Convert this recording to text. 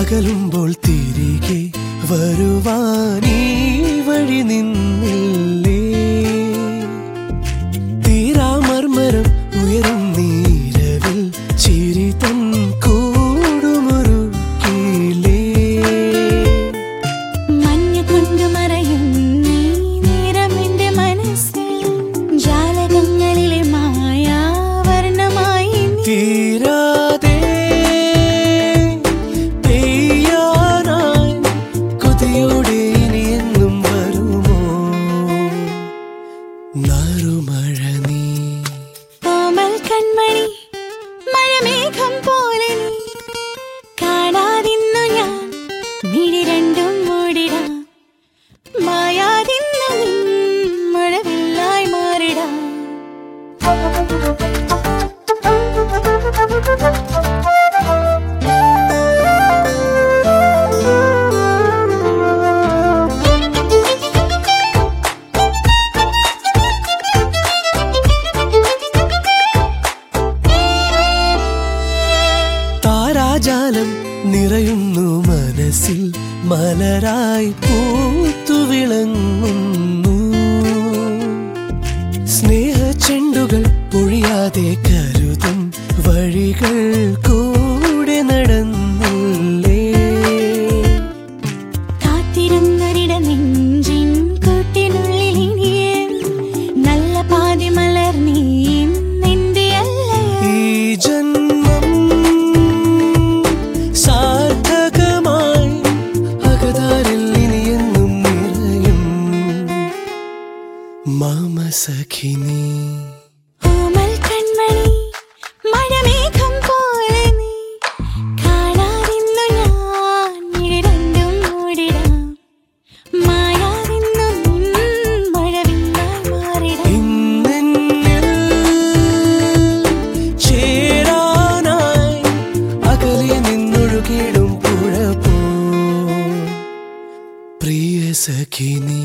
അകലുമ്പോൾ തിരികെ വരുവാനീ വഴി നിന്നില്ലേ തീരാമർമരം ഉയരും നീരവിൽ ചിരി തൻ കൂടുമൊരുക്കിലേ മഞ്ഞ കൊണ്ട് മറയും നീ നേരം എന്റെ മനസ്സിൽ ജാലകങ്ങളിലെ മായാവർണ്ണമായി നീ തീരാതെ പെയ്യാനായി കൊതിയോടെ ഇനി എന്നും വരുമോ നാറുമഴ നീ കോമൽ കൺമണി മഴമേഘം പോലെ നീ കാണാതിന്നു ഞാൻ മിഴി രണ്ടും മൂടിടാം മായാതിന്നു നിൻ മഴവില്ലായി മാറിടാം താരാജാലം നിറയുന്നു മനസ്സിൽ മലരായി പൂത്തു വിളങ്ങുന്നു സ്നേഹ ചെണ്ടുകൾ പൊഴിയാതെ കരുതും വഴികൾ കൂടെ നടന്നില്ലേ കാത്തിരുന്നൊരിട നെഞ്ചിൻ കൂട്ടിനുള്ളിൽ ഇനിയും നല്ല പാതി മലർ നീയും നിന്റെ അല്ലയോ ഈ ജന്മം സാർത്ഥകമായി അകതാരിൽ ഇനിയെന്നും നിറയും മാമ സഖിനി കോമൽ കൺമണി മഴമേഘം പോലെ നീ കാണാതിന്നു ഞാൻ മിഴി രണ്ടും മൂടിടാം മായാതിന്നു നിൻ മഴവില്ലായി മാറിടാം ഇന്നെന്നിൽ ചേരാനായി അകലെ നിന്നൊഴുകിടും പുഴ പോ പ്രിയ സഖിനി